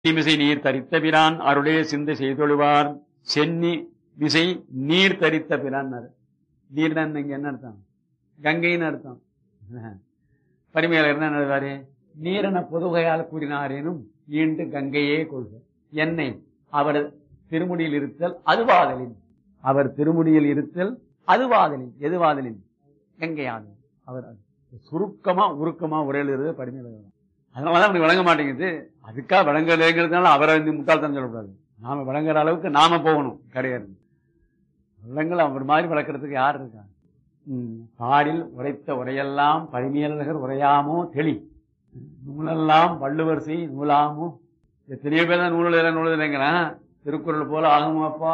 மிசை நீர் தரித்த பிரான் அருளே சிந்தை செய்தொழுவார் சென்னி மிசை நீர் தரித்த பிரான் நீர்னா இங்க என்ன அர்த்தம் கங்கைன்னு அர்த்தம் பரிமையாளர் என்ன எழுதுவாரு நீரென பொதுகையால் கூறினாரேனும் ஈண்டு கங்கையே கொள்க என்னை அவர் திருமுடியில் இருத்தல் அதுவாதலின் அவர் திருமுடியில் இருத்தல் அதுவாதலின் எதுவாதலின் கங்கையாதலின் அவர் சுருக்கமா உருக்கமா உரையிலிருந்து பரிமையாளர் அதனாலதான் அப்படி வழங்க மாட்டேங்குது அதுக்காக வழங்கலைங்கிறதுனால அவரை வந்து முட்டாள்தான் சொல்லக்கூடாது நாம வழங்குற அளவுக்கு நாம போகணும் கிடையாது வள்ளங்கள் அவர் மாதிரி வளர்க்கறதுக்கு யார் இருக்கா பாடில் உரைத்த உரையெல்லாம் பரிமையாளர்கள் உரையாமோ தெளி நூலெல்லாம் வள்ளுவர் செய் நூலாமோ எத்தனையோ பேர் தான் நூல் நூல் இல்லைங்கிறான் திருக்குறள் போல ஆகுமாப்பா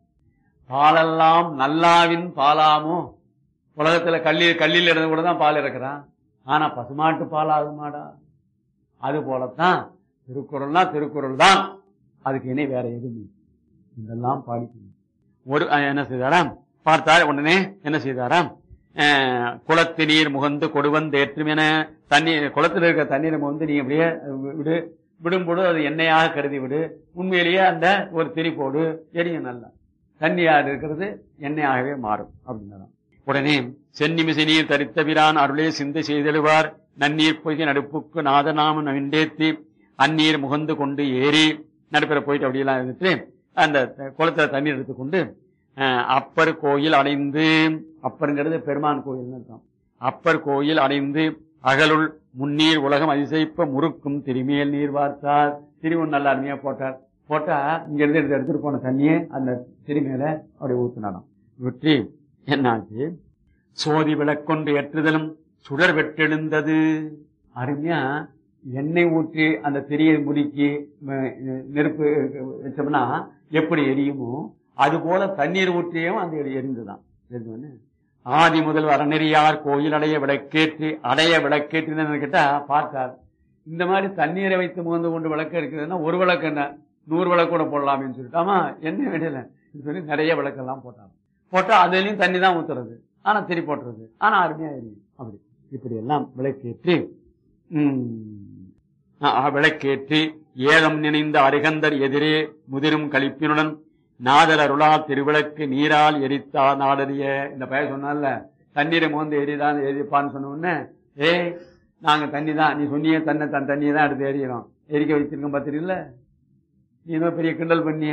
பாலெல்லாம் நல்லாவின் பாலாமோ உலகத்துல கல்லில் கல்லில் இருந்து கூட தான் பால் இறக்குறான் ஆனா பசுமாட்டு பால் ஆகுமாடா அது போலத்தான் திருக்குறள்னா திருக்குறள் தான் அதுக்கு இணை வேற எதுவும் இதெல்லாம் பாடிக்கணும் ஒரு என்ன செய்தாராம் பார்த்தார் உடனே என்ன செய்தாராம் குளத்து நீர் முகந்து கொடுவந்தேற்றும் என தண்ணீர் குளத்தில் இருக்க தண்ணீரை முகந்து நீ அப்படியே விடு விடும்போது அது எண்ணெயாக கருதி விடு உண்மையிலேயே அந்த ஒரு திரி போடு எரியும் நல்லா தண்ணியாக இருக்கிறது எண்ணெயாகவே மாறும் அப்படின்னா உடனே சென்னிமிசை நீர் தரித்த பிரான் அருளே சிந்தை செய்தெழுவார் நன்னீர் பொய்கை நடுப்புக்கு நாதநாம நவிண்டேத்தி அந்நீர் முகந்து கொண்டு ஏறி நடுப்புற போயிட்டு அப்படியெல்லாம் இருந்துட்டு அந்த குளத்துல தண்ணீர் எடுத்துக்கொண்டு அப்பர் கோயில் அடைந்து அப்பருங்கிறது பெருமான் கோயில் அர்த்தம் அப்பர் கோயில் அடைந்து அகலுள் முன்னீர் உலகம் அதிசயிப்ப முறுக்கும் திருமியல் நீர் வார்த்தார் திருவன் நல்ல அருமையா போட்டார் போட்டா இங்க இருந்து எடுத்து எடுத்துட்டு போன தண்ணியே அந்த திருமையில அப்படி ஊத்துனாராம் வெற்றி என்னாச்சு சோதி விளக்கொன்று ஏற்றுதலும் சுடர் வெட்டெழுந்தது அருமையா எண்ணெய் ஊற்றி அந்த திரியை முறுக்கி நெருப்பு வச்சோம்னா எப்படி எரியுமோ அது போல தண்ணீர் ஊற்றியும் அந்த எரிந்துதான் எரிஞ்சோன்னு ஆதி முதல் அறநெறியார் கோயில் அடைய விளக்கேற்றி அடைய விளக்கேற்றினு கேட்டா பார்த்தார் இந்த மாதிரி தண்ணீரை வைத்து முகந்து கொண்டு விளக்கு இருக்குதுன்னா ஒரு விளக்கு என்ன நூறு விளக்கு கூட போடலாம்னு சொல்லிட்டு ஆமா என்ன வேண்டியல சொல்லி நிறைய விளக்கெல்லாம் போட்டாங்க போட்டா அதுலயும் தண்ணி தான் ஊத்துறது ஆனா திரி போட்டுறது ஆனா அருமையா எரியும் அப்படி இப்படி எல்லாம் விளக்கேற்றி விளக்கேற்றி ஏலம் நினைந்த அருகந்தர் எதிரே முதிரும் கழிப்பினுடன் நாதர் அருளா திருவிளக்கு நீரால் எரித்தா நாடறிய இந்த பையன் சொன்னால தண்ணீரை மோந்து எரிதான் எரிப்பான்னு சொன்ன உடனே ஏய் நாங்க தண்ணி தான் நீ சொன்னிய தன்னை தன் தண்ணியை தான் எடுத்து எரியணும் எரிக்க வச்சிருக்கோம் பார்த்துருக்கல நீ என்ன பெரிய கிண்டல் பண்ணிய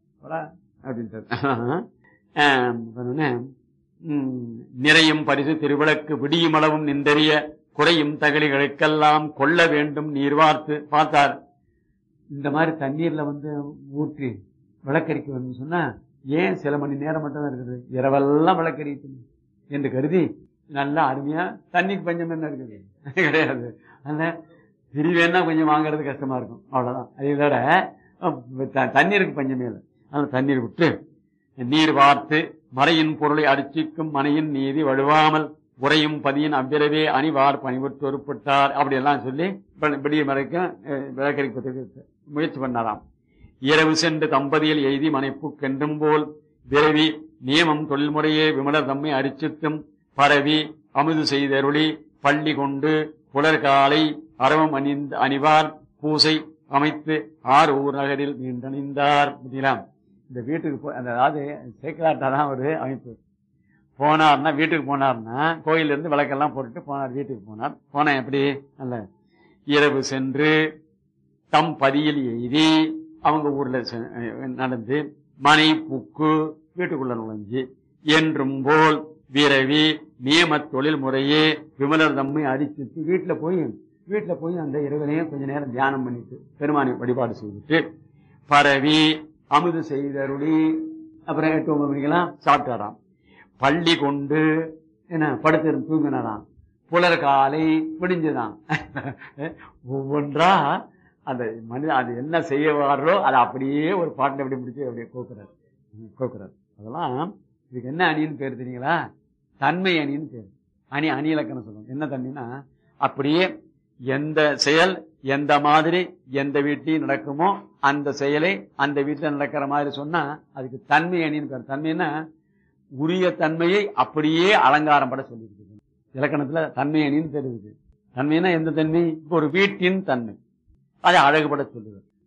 அப்படின்ட்டு நிறையும் பரிசு திருவிளக்கு விடியும் அளவும் நின்றறிய குறையும் தகலிகளுக்கெல்லாம் கொள்ள வேண்டும் நீர் வார்த்து பார்த்தார் இந்த மாதிரி தண்ணீர்ல வந்து ஊற்றி விளக்கரிக்க வேண்டும் சொன்னா ஏன் சில மணி நேரம் மட்டும் தான் இருக்குது இரவெல்லாம் விளக்கரிக்கணும் என்று கருதி நல்லா அருமையா தண்ணிக்கு பஞ்சம் என்ன இருக்குது கிடையாது அதனால பிரிவேன்னா கொஞ்சம் வாங்குறது கஷ்டமா இருக்கும் அவ்வளவுதான் அதோட தண்ணீருக்கு பஞ்சமே இல்லை அதனால தண்ணீர் விட்டு நீர் வார்த்து மறையின் பொருளை அடிச்சிக்கும் மனையின் நீதி வழுவாமல் உரையும் பதியின் அவ்விரவே அணிவார் பணிவுற்று ஒருப்பட்டார் அப்படி எல்லாம் சொல்லி விடிய மறைக்கும் விளக்கரிப்பதற்கு முயற்சி பண்ணாராம் இரவு சென்று தம்பதியில் எய்தி மனைப்புக்கென்றும் போல் விரவி நியமம் தொழில்முறையே விமலர் தம்மை அரிச்சித்தும் பரவி அமுது செய்தருளி பள்ளி கொண்டு புலர்காலை அரவம் அணிந்து அணிவார் பூசை அமைத்து ஆறு ஊர் நகரில் மீண்டணிந்தார் புதிலாம் இந்த வீட்டுக்கு போ அந்த அதாவது சேக்கலாட்டா தான் ஒரு அமைப்பு போனார்னா வீட்டுக்கு போனார்னா கோயில இருந்து விளக்கெல்லாம் போட்டுட்டு போனார் வீட்டுக்கு போனார் போனா எப்படி அல்ல இரவு சென்று தம் பதியில் எய்தி அவங்க ஊர்ல நடந்து மனை புக்கு வீட்டுக்குள்ள நுழைஞ்சு என்றும் போல் விரவி நியம தொழில் முறையே விமலர் தம்மை அரிச்சிட்டு வீட்டுல போய் வீட்டுல போய் அந்த இரவிலையும் கொஞ்ச நேரம் தியானம் பண்ணிட்டு பெருமானை வழிபாடு செய்துட்டு பரவி அமுது செய்தருளி அப்புறம் எட்டு ஒன்பது மணிக்கெல்லாம் சாப்பிட்டாராம் பள்ளி கொண்டு என்ன படுத்து தூங்கினாராம் புலர் காலை பிடிஞ்சுதான் ஒவ்வொன்றா அந்த மனித அது என்ன செய்ய வாரோ அதை அப்படியே ஒரு பாட்டில் அப்படி முடிச்சு அப்படியே கோக்குறாரு கோக்குறாரு அதெல்லாம் இதுக்கு என்ன அணின்னு பேர் தெரியுங்களா தன்மை அணின்னு பேர் அணி அணி இலக்கணம் சொல்லுவோம் என்ன தண்ணினா அப்படியே எந்த செயல் எந்த மாதிரி எந்த வீட்டையும் நடக்குமோ அந்த செயலை அந்த வீட்டில் நடக்கிற மாதிரி சொன்னா அதுக்கு தன்மை அணின்னு பேர் தன்மைன்னா உரிய தன்மையை அப்படியே அலங்காரம் பட சொல்லியிருக்கு இலக்கணத்துல தன்மை அணின்னு தெரியுது தன்மைனா எந்த தன்மை இப்போ ஒரு வீட்டின் தன்மை அதை அழகுபட சொல்லுது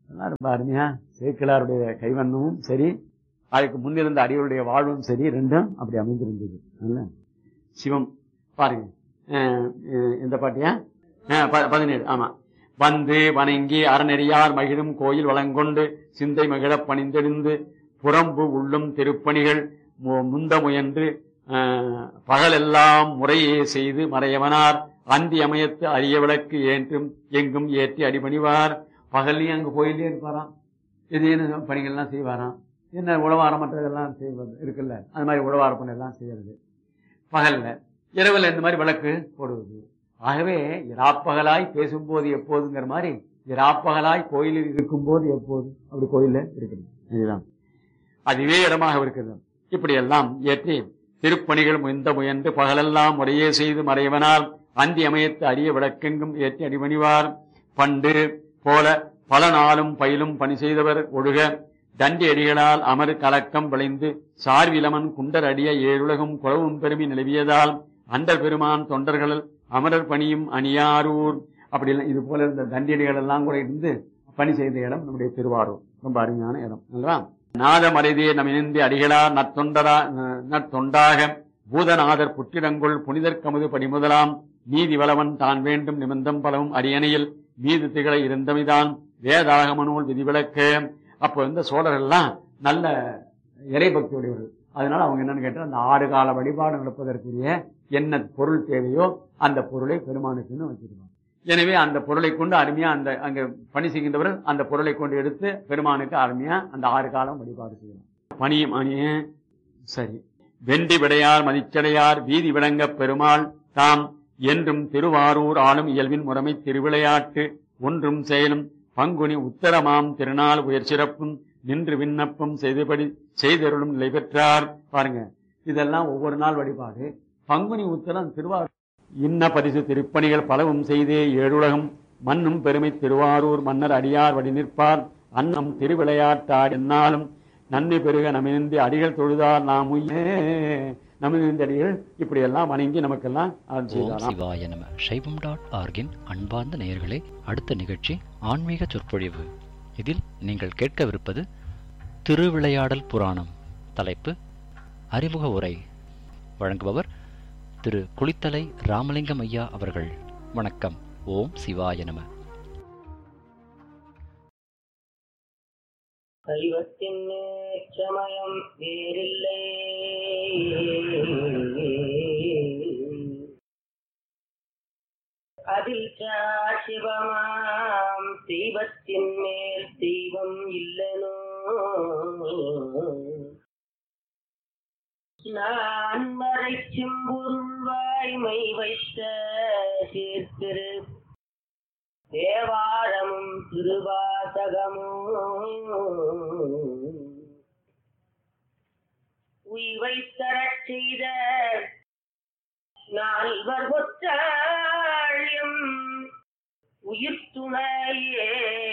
அதெல்லாம் ரொம்ப அருமையா சேக்கிலாருடைய கைவண்ணமும் சரி அதுக்கு முன்னிருந்த அடிகளுடைய வாழ்வும் சரி ரெண்டும் அப்படி அமைந்திருந்தது நல்ல சிவம் பாருங்க அஹ், அஹ், இந்த பாட்டியா அஹ், ப- பதினேழு ஆமா வந்து வணங்கி அறநெறியார் மகிழும் கோயில் வளங்கொண்டு சிந்தை மகிழப் பணிந்தெழுந்து புறம்பு உள்ளும் திருப்பணிகள் மு- முந்த முயன்று அஹ், பகலெல்லாம் முறையே செய்து மறையவனார் அந்தி அமையத்து அரிய விளக்கு ஏற்றும் எங்கும் ஏற்றி அடிபணிவார் பகல்லையும் அங்க கோயிலே இருப்பாராம் இது என்ன பணிகள்லாம் செய்வாராம் என்ன உழவாரம் மற்றதெல்லாம் செய்வது இருக்குல்ல அது மாதிரி உழவார பணி எல்லாம் செய்யறது பகல்ல இரவுல இந்த மாதிரி விளக்கு போடுவது ஆகவே இராப்பகலாய் பேசும்போது எப்போதுங்கிற மாதிரி இராப்பகலாய் கோயிலில் இருக்கும்போது எப்போது அப்படி கோயில்ல இருக்குது இதுதான் அதுவே இடமாக இருக்கிறது இப்படி எல்லாம் ஏற்றி திருப்பணிகள் முயந்த முயன்று பகலெல்லாம் முறையே செய்து மறைவனால் அந்தி அமையத்து அரிய விளக்கெங்கும் ஏற்றி அடிபணிவார் பண்டு போல பல நாளும் பயிலும் பணி செய்தவர் ஒழுக தண்டி அடிகளால் அமர் கலக்கம் விளைந்து சார்விலமன் குண்டர் அடிய ஏழுலகும் குளவும் பெருமி நிலவியதால் அண்டர் பெருமான் தொண்டர்கள் அமரர் பணியும் அணியாரூர் அப்படி எல்லாம் இது போல இருந்த தண்டியடிகள் எல்லாம் கூட இருந்து பணி செய்த இடம் நம்முடைய திருவாரூர் ரொம்ப அருமையான இடம் அல்லவா நாத மறைதே நம் இணைந்து அடிகளார் நற்தொண்டரா அஹ், நற்தொண்டாக பூதநாதர் புற்றிடங்குள் புனிதர் கமுது படிமுதலாம் நீதி வளவன் தான் வேண்டும் நிமிந்தம் பலவும் அரியணையில் மீது திகழ இருந்தமைதான் வேதாகம நூல் விதிவிலக்க அப்போ இந்த சோழர்கள்லாம் நல்ல இறைபக்தி உடையவர்கள் அதனால அவங்க என்னன்னு கேட்டா அந்த ஆறு கால வழிபாடு நடப்பதற்குரிய என்ன பொருள் தேவையோ அந்த பொருளை பெருமானுக்குன்னு வச்சிருக்காங்க எனவே அந்த பொருளை கொண்டு அருமையா அந்த அங்க பணி செய்கின்றவர் அந்த பொருளை கொண்டு எடுத்து பெருமானுக்கு அருமையா அந்த ஆறு காலம் வழிபாடு செய்யலாம் பணியும் அணிய சரி வெண்டி விடையார் மதிச்சடையார் வீதி விளங்க பெருமாள் தாம் என்றும் திருவாரூர் ஆளும் இயல்பின் முறைமை திருவிளையாட்டு ஒன்றும் செயலும் பங்குனி உத்தரமாம் திருநாள் உயர் சிறப்பும் நின்று விண்ணப்பம் செய்தபடி செய்தருளும் நிலை பெற்றார் பாருங்க இதெல்லாம் ஒவ்வொரு நாள் வழிபாடு பங்குனி உத்தரம் திருவாரூர் இன்ன பரிசு திருப்பணிகள் பலவும் செய்தே ஏழுலகம் மண்ணும் பெருமை திருவாரூர் மன்னர் அடியார் வழி நிற்பார் அன்னம் திருவிளையாட்டார் என்னாலும் நன்மை பெருக நமிழ்ந்து அடிகள் தொழுதார் நாம் உய்யே நமிழ்ந்த அடிகள் இப்படி எல்லாம் வணங்கி நமக்கெல்லாம் அருள் ஓம் செய்தாராம் சிவாய நம சைவம் டாட் ஆர்கின் அன்பார்ந்த நேயர்களே அடுத்த நிகழ்ச்சி ஆன்மீக சொற்பொழிவு இதில் நீங்கள் கேட்கவிருப்பது திருவிளையாடல் புராணம் தலைப்பு அறிமுக உரை வழங்குபவர் திரு குளித்தலை ராமலிங்கம் ஐயா அவர்கள் வணக்கம் ஓம் சிவாய நம சைவத்தின் சமயம் வேறில்லை அதில் சிவமாம் தெய்வத்தின் மேல் தெய்வம் இல்லனோ நான் மறைச்சும் பொருள் வாய்மை வைத்த சீர்திரு தேவாரமும் திருவாசகமும் உய்வை தரச் செய்த நால்வர் ஒற்றாழியும் உயிர் துணையே